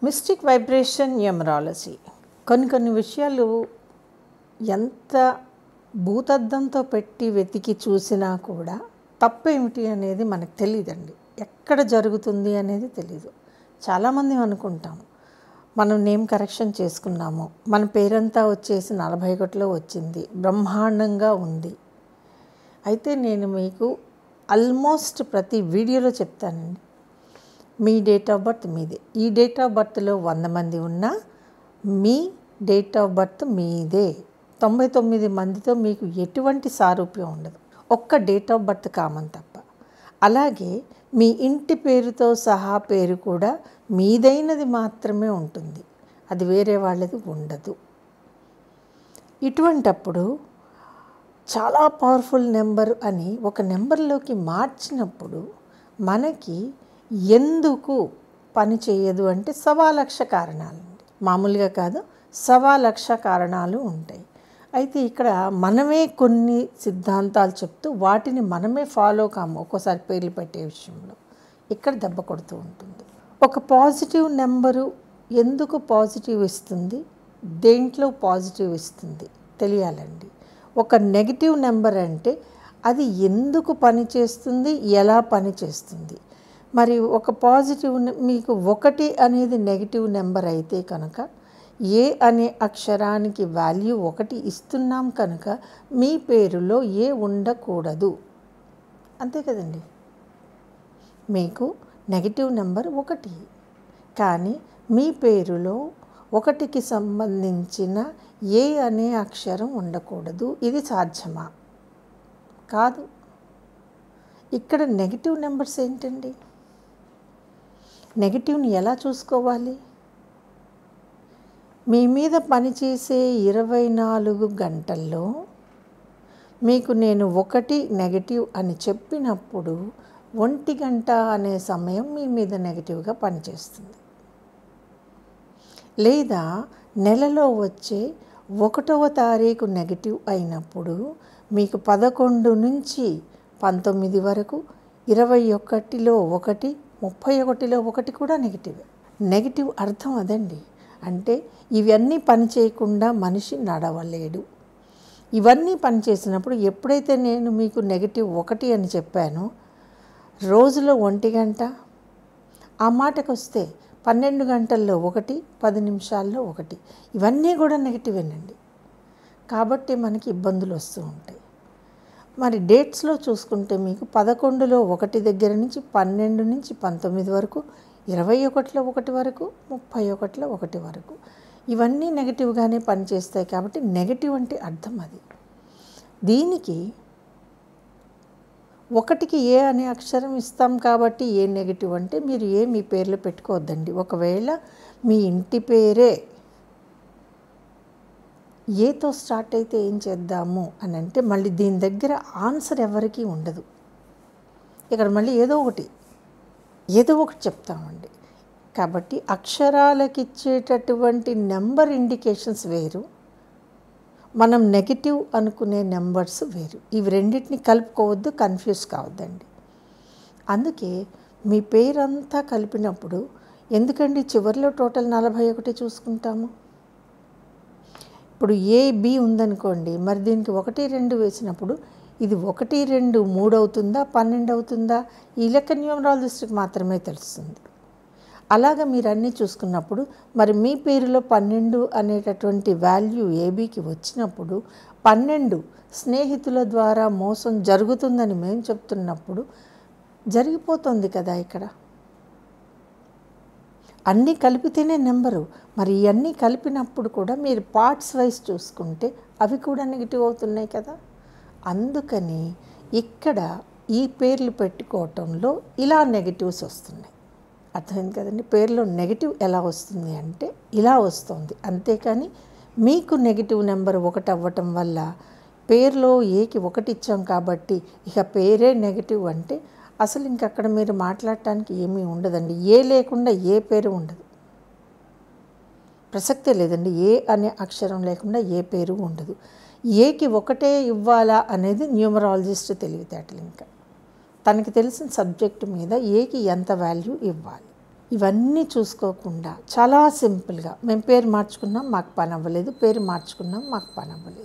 mystic vibration numerology కొన్ని కొన్ని విషయాలు ఎంత భూతద్దంతో పెట్టి వెతికి చూసినా కూడా తప్పేమిటి అనేది మనకు తెలియదండి ఎక్కడ జరుగుతుంది అనేది తెలియదు చాలామంది అనుకుంటాము మనం నేమ్ కరెక్షన్ చేసుకున్నాము మన పేరంతా వచ్చేసి నలభై ఒకటిలో వచ్చింది బ్రహ్మాండంగా ఉంది అయితే నేను మీకు ఆల్మోస్ట్ ప్రతి వీడియోలో చెప్తానండి మీ డేట్ ఆఫ్ బర్త్ మీదే ఈ డేట్ ఆఫ్ బర్త్లో వంద మంది ఉన్నా మీ డేట్ ఆఫ్ బర్త్ మీదే తొంభై తొమ్మిది మందితో మీకు ఎటువంటి సారూప్యం ఉండదు ఒక్క డేట్ ఆఫ్ బర్త్ కామన్ తప్ప అలాగే మీ ఇంటి పేరుతో సహా పేరు కూడా మీదైనది మాత్రమే ఉంటుంది అది వేరే వాళ్ళది ఉండదు ఇటువంటప్పుడు చాలా పవర్ఫుల్ నెంబర్ అని ఒక నెంబర్లోకి మార్చినప్పుడు మనకి ఎందుకు పని చేయదు అంటే సవా లక్ష కారణాలు మామూలుగా కాదు సవా లక్ష కారణాలు ఉంటాయి అయితే ఇక్కడ మనమే కొన్ని సిద్ధాంతాలు చెప్తూ వాటిని మనమే ఫాలో కాము ఒక్కోసారి పేర్లు పెట్టే విషయంలో ఇక్కడ దెబ్బ కొడుతూ ఉంటుంది ఒక పాజిటివ్ నెంబరు ఎందుకు పాజిటివ్ ఇస్తుంది దేంట్లో పాజిటివ్ ఇస్తుంది తెలియాలండి ఒక నెగిటివ్ నెంబర్ అంటే అది ఎందుకు పనిచేస్తుంది ఎలా పనిచేస్తుంది మరి ఒక పాజిటివ్ మీకు ఒకటి అనేది నెగిటివ్ నెంబర్ అయితే కనుక ఏ అనే అక్షరానికి వాల్యూ ఒకటి ఇస్తున్నాం కనుక మీ పేరులో ఏ ఉండకూడదు అంతే కదండి మీకు నెగిటివ్ నెంబర్ ఒకటి కానీ మీ పేరులో ఒకటికి సంబంధించిన ఏ అనే అక్షరం ఉండకూడదు ఇది సాధ్యమా కాదు ఇక్కడ నెగిటివ్ నెంబర్స్ ఏంటండి నెగిటివ్ని ఎలా చూసుకోవాలి మీ మీద పనిచేసే ఇరవై నాలుగు గంటల్లో మీకు నేను ఒకటి నెగిటివ్ అని చెప్పినప్పుడు ఒంటి గంట అనే సమయం మీ మీద నెగిటివ్గా పనిచేస్తుంది లేదా నెలలో వచ్చే ఒకటవ తారీఖు నెగిటివ్ అయినప్పుడు మీకు పదకొండు నుంచి పంతొమ్మిది వరకు ఇరవై ఒకటిలో ఒకటి ముప్పై ఒకటిలో ఒకటి కూడా నెగిటివ్ నెగిటివ్ అర్థం అదండి అంటే ఇవన్నీ పని చేయకుండా మనిషి నడవలేడు ఇవన్నీ పనిచేసినప్పుడు ఎప్పుడైతే నేను మీకు నెగిటివ్ ఒకటి అని చెప్పానో రోజులో ఒంటి గంట ఆ మాటకు వస్తే పన్నెండు గంటల్లో ఒకటి పది నిమిషాల్లో ఒకటి ఇవన్నీ కూడా నెగిటివేనండి కాబట్టి మనకి ఇబ్బందులు వస్తూ ఉంటాయి మరి డేట్స్లో చూసుకుంటే మీకు పదకొండులో ఒకటి దగ్గర నుంచి పన్నెండు నుంచి పంతొమ్మిది వరకు ఇరవై ఒకటిలో ఒకటి వరకు ముప్పై ఒకటిలో ఒకటి వరకు ఇవన్నీ నెగిటివ్గానే పనిచేస్తాయి కాబట్టి నెగిటివ్ అంటే అర్థం అది దీనికి ఒకటికి ఏ అనే అక్షరం ఇస్తాం కాబట్టి ఏ నెగిటివ్ అంటే మీరు ఏ మీ పేర్లు పెట్టుకోవద్దండి ఒకవేళ మీ ఇంటి పేరే ఏతో స్టార్ట్ అయితే ఏం చేద్దాము అని అంటే మళ్ళీ దీని దగ్గర ఆన్సర్ ఎవరికీ ఉండదు ఇక్కడ మళ్ళీ ఏదో ఒకటి ఏదో ఒకటి చెప్తామండి కాబట్టి అక్షరాలకు ఇచ్చేటటువంటి నెంబర్ ఇండికేషన్స్ వేరు మనం నెగిటివ్ అనుకునే నెంబర్స్ వేరు ఇవి రెండింటిని కలుపుకోవద్దు కన్ఫ్యూజ్ కావద్దండి అందుకే మీ పేరంతా కలిపినప్పుడు ఎందుకండి చివరిలో టోటల్ నలభై ఒకటి చూసుకుంటాము ఇప్పుడు ఏ బి ఉందనుకోండి మరి దీనికి ఒకటి రెండు వేసినప్పుడు ఇది ఒకటి రెండు మూడు అవుతుందా పన్నెండు అవుతుందా ఈ లెక్క న్యూమరాలజిస్ట్కి మాత్రమే తెలుస్తుంది అలాగ మీరు అన్నీ చూసుకున్నప్పుడు మరి మీ పేరులో పన్నెండు అనేటటువంటి వాల్యూ ఏబీకి వచ్చినప్పుడు పన్నెండు స్నేహితుల ద్వారా మోసం జరుగుతుందని మేము చెప్తున్నప్పుడు జరిగిపోతుంది కదా ఇక్కడ అన్నీ కలిపితేనే నెంబరు మరి ఇవన్నీ కలిపినప్పుడు కూడా మీరు పార్ట్స్ వైజ్ చూసుకుంటే అవి కూడా నెగిటివ్ అవుతున్నాయి కదా అందుకని ఇక్కడ ఈ పేర్లు పెట్టుకోవటంలో ఇలా నెగిటివ్స్ వస్తున్నాయి అర్థమైంది కదండి పేర్లో నెగిటివ్ ఎలా వస్తుంది అంటే ఇలా వస్తుంది అంతేకాని మీకు నెగిటివ్ నెంబర్ ఒకటి అవ్వటం వల్ల పేరులో ఏకి ఒకటి ఇచ్చాం కాబట్టి ఇక పేరే నెగిటివ్ అంటే అసలు ఇంకక్కడ మీరు మాట్లాడటానికి ఏమీ ఉండదండి ఏ లేకుండా ఏ పేరు ఉండదు ప్రసక్తే లేదండి ఏ అనే అక్షరం లేకుండా ఏ పేరు ఉండదు ఏకి ఒకటే ఇవ్వాలా అనేది న్యూమరాలజిస్ట్ తెలివితేటలు ఇంకా తనకి తెలిసిన సబ్జెక్టు మీద ఏకి ఎంత వాల్యూ ఇవ్వాలి ఇవన్నీ చూసుకోకుండా చాలా సింపుల్గా మేము పేరు మార్చుకున్నాం మాకు పని అవ్వలేదు పేరు మార్చుకున్నాం మాకు పని అవ్వలేదు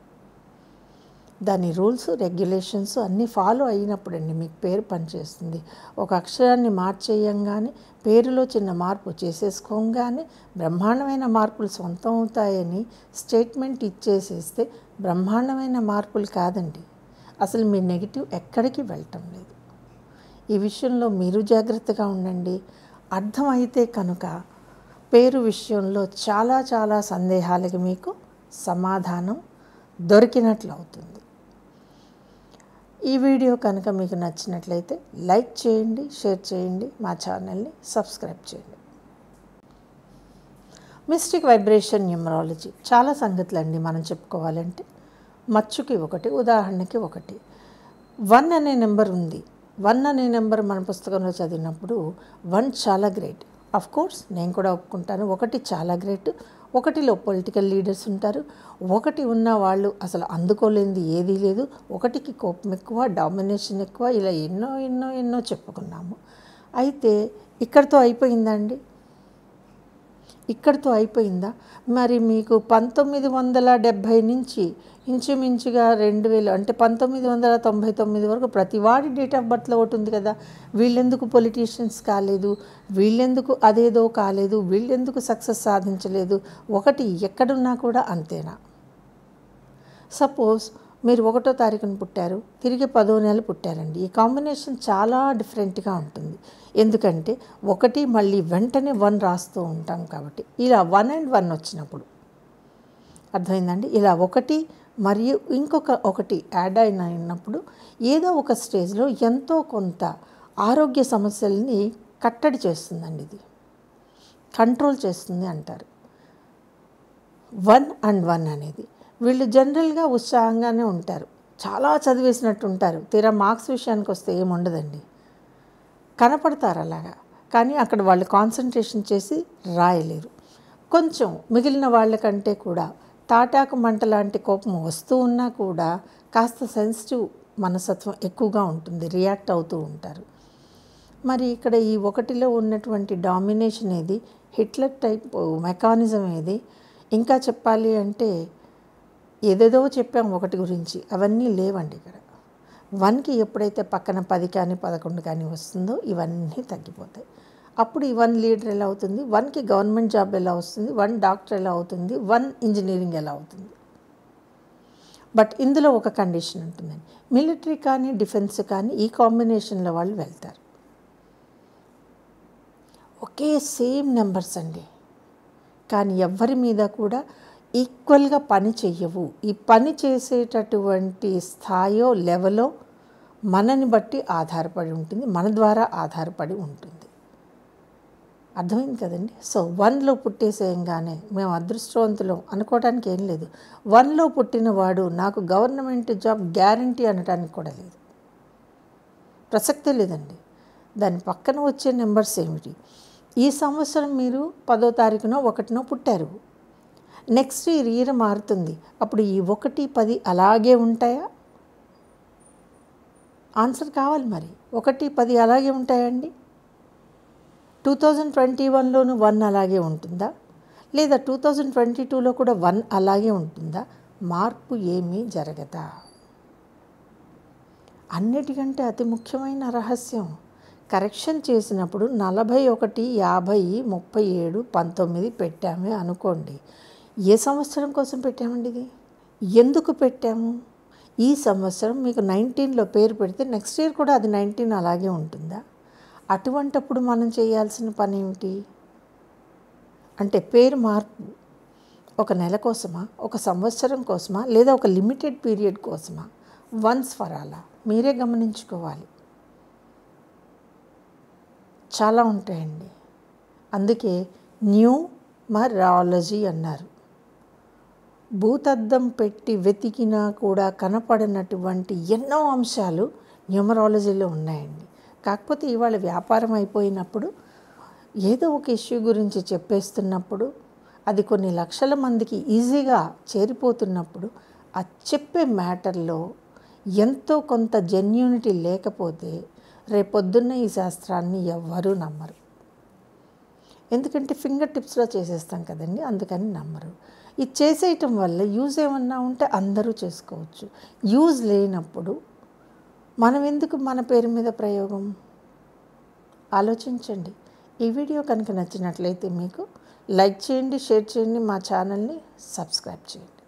దాని రూల్స్ రెగ్యులేషన్స్ అన్నీ ఫాలో అయినప్పుడండి మీకు పేరు పనిచేస్తుంది ఒక అక్షరాన్ని మార్చేయంగానే పేరులో చిన్న మార్పు చేసేసుకోగానే బ్రహ్మాండమైన మార్పులు సొంతం అవుతాయని స్టేట్మెంట్ ఇచ్చేసేస్తే బ్రహ్మాండమైన మార్పులు కాదండి అసలు మీ నెగిటివ్ ఎక్కడికి వెళ్ళటం లేదు ఈ విషయంలో మీరు జాగ్రత్తగా ఉండండి అర్థమైతే కనుక పేరు విషయంలో చాలా చాలా సందేహాలకి మీకు సమాధానం దొరికినట్లు అవుతుంది ఈ వీడియో కనుక మీకు నచ్చినట్లయితే లైక్ చేయండి షేర్ చేయండి మా ఛానల్ని సబ్స్క్రైబ్ చేయండి మిస్టిక్ వైబ్రేషన్ న్యూమరాలజీ చాలా సంగతులండి మనం చెప్పుకోవాలంటే మచ్చుకి ఒకటి ఉదాహరణకి ఒకటి వన్ అనే నెంబర్ ఉంది వన్ అనే నెంబర్ మన పుస్తకంలో చదివినప్పుడు వన్ చాలా గ్రేట్ అఫ్ కోర్స్ నేను కూడా ఒప్పుకుంటాను ఒకటి చాలా గ్రేట్ ఒకటిలో పొలిటికల్ లీడర్స్ ఉంటారు ఒకటి ఉన్న వాళ్ళు అసలు అందుకోలేనిది ఏదీ లేదు ఒకటికి కోపం ఎక్కువ డామినేషన్ ఎక్కువ ఇలా ఎన్నో ఎన్నో ఎన్నో చెప్పుకున్నాము అయితే ఇక్కడితో అయిపోయిందండి ఇక్కడితో అయిపోయిందా మరి మీకు పంతొమ్మిది వందల డెబ్భై నుంచి ఇంచుమించుగా రెండు వేలు అంటే పంతొమ్మిది వందల తొంభై తొమ్మిది వరకు ప్రతి వాడి డేట్ ఆఫ్ బర్త్లో ఒకటి ఉంది కదా వీళ్ళెందుకు పొలిటీషియన్స్ కాలేదు వీళ్ళెందుకు అదేదో కాలేదు వీళ్ళెందుకు సక్సెస్ సాధించలేదు ఒకటి ఎక్కడున్నా కూడా అంతేనా సపోజ్ మీరు ఒకటో తారీఖున పుట్టారు తిరిగి పదో నెల పుట్టారండి ఈ కాంబినేషన్ చాలా డిఫరెంట్గా ఉంటుంది ఎందుకంటే ఒకటి మళ్ళీ వెంటనే వన్ రాస్తూ ఉంటాం కాబట్టి ఇలా వన్ అండ్ వన్ వచ్చినప్పుడు అర్థమైందండి ఇలా ఒకటి మరియు ఇంకొక ఒకటి యాడ్ అయినప్పుడు ఏదో ఒక స్టేజ్లో ఎంతో కొంత ఆరోగ్య సమస్యల్ని కట్టడి చేస్తుందండి ఇది కంట్రోల్ చేస్తుంది అంటారు వన్ అండ్ వన్ అనేది వీళ్ళు జనరల్గా ఉత్సాహంగానే ఉంటారు చాలా చదివేసినట్టు ఉంటారు తీరా మార్క్స్ విషయానికి వస్తే ఏముండదండి కనపడతారు అలాగా కానీ అక్కడ వాళ్ళు కాన్సన్ట్రేషన్ చేసి రాయలేరు కొంచెం మిగిలిన వాళ్ళకంటే కూడా తాటాకు మంట లాంటి కోపం వస్తూ ఉన్నా కూడా కాస్త సెన్సిటివ్ మనస్తత్వం ఎక్కువగా ఉంటుంది రియాక్ట్ అవుతూ ఉంటారు మరి ఇక్కడ ఈ ఒకటిలో ఉన్నటువంటి డామినేషన్ ఏది హిట్లర్ టైప్ మెకానిజం ఏది ఇంకా చెప్పాలి అంటే ఏదేదో చెప్పాం ఒకటి గురించి అవన్నీ లేవండి ఇక్కడ వన్కి ఎప్పుడైతే పక్కన పది కానీ పదకొండు కానీ వస్తుందో ఇవన్నీ తగ్గిపోతాయి అప్పుడు ఈ వన్ లీడర్ ఎలా అవుతుంది వన్కి గవర్నమెంట్ జాబ్ ఎలా వస్తుంది వన్ డాక్టర్ ఎలా అవుతుంది వన్ ఇంజనీరింగ్ ఎలా అవుతుంది బట్ ఇందులో ఒక కండిషన్ ఉంటుందండి మిలిటరీ కానీ డిఫెన్స్ కానీ ఈ కాంబినేషన్లో వాళ్ళు వెళ్తారు ఒకే సేమ్ నెంబర్స్ అండి కానీ ఎవ్వరి మీద కూడా ఈక్వల్గా పని చెయ్యవు ఈ పని చేసేటటువంటి స్థాయో లెవెలో మనని బట్టి ఆధారపడి ఉంటుంది మన ద్వారా ఆధారపడి ఉంటుంది అర్థమైంది కదండి సో వన్లో పుట్టేసేయంగానే మేము అదృష్టవంతులం అనుకోవడానికి ఏం లేదు వన్లో పుట్టినవాడు నాకు గవర్నమెంట్ జాబ్ గ్యారంటీ అనడానికి కూడా లేదు ప్రసక్తే లేదండి దాని పక్కన వచ్చే నెంబర్స్ ఏమిటి ఈ సంవత్సరం మీరు పదో తారీఖునో ఒకటినో పుట్టారు నెక్స్ట్ ఈ ఇయర్ మారుతుంది అప్పుడు ఈ ఒకటి పది అలాగే ఉంటాయా ఆన్సర్ కావాలి మరి ఒకటి పది అలాగే ఉంటాయండి టూ థౌజండ్ ట్వంటీ వన్లోను వన్ అలాగే ఉంటుందా లేదా టూ థౌజండ్ ట్వంటీ టూలో కూడా వన్ అలాగే ఉంటుందా మార్పు ఏమీ జరగదా అన్నిటికంటే అతి ముఖ్యమైన రహస్యం కరెక్షన్ చేసినప్పుడు నలభై ఒకటి యాభై ముప్పై ఏడు పంతొమ్మిది పెట్టామే అనుకోండి ఏ సంవత్సరం కోసం పెట్టామండి ఇది ఎందుకు పెట్టాము ఈ సంవత్సరం మీకు నైన్టీన్లో పేరు పెడితే నెక్స్ట్ ఇయర్ కూడా అది నైన్టీన్ అలాగే ఉంటుందా అటువంటప్పుడు మనం చేయాల్సిన పని ఏమిటి అంటే పేరు మార్పు ఒక నెల కోసమా ఒక సంవత్సరం కోసమా లేదా ఒక లిమిటెడ్ పీరియడ్ కోసమా వన్స్ ఫర్ అలా మీరే గమనించుకోవాలి చాలా ఉంటాయండి అందుకే న్యూ మరాలజీ అన్నారు భూతద్దం పెట్టి వెతికినా కూడా కనపడినటువంటి ఎన్నో అంశాలు న్యూమరాలజీలో ఉన్నాయండి కాకపోతే ఇవాళ వ్యాపారం అయిపోయినప్పుడు ఏదో ఒక ఇష్యూ గురించి చెప్పేస్తున్నప్పుడు అది కొన్ని లక్షల మందికి ఈజీగా చేరిపోతున్నప్పుడు ఆ చెప్పే మ్యాటర్లో ఎంతో కొంత జెన్యూనిటీ లేకపోతే రేపొద్దున్న ఈ శాస్త్రాన్ని ఎవ్వరూ నమ్మరు ఎందుకంటే ఫింగర్ టిప్స్లో చేసేస్తాం కదండి అందుకని నమ్మరు ఇది చేసేయటం వల్ల యూజ్ ఏమన్నా ఉంటే అందరూ చేసుకోవచ్చు యూజ్ లేనప్పుడు మనం ఎందుకు మన పేరు మీద ప్రయోగం ఆలోచించండి ఈ వీడియో కనుక నచ్చినట్లయితే మీకు లైక్ చేయండి షేర్ చేయండి మా ఛానల్ని సబ్స్క్రైబ్ చేయండి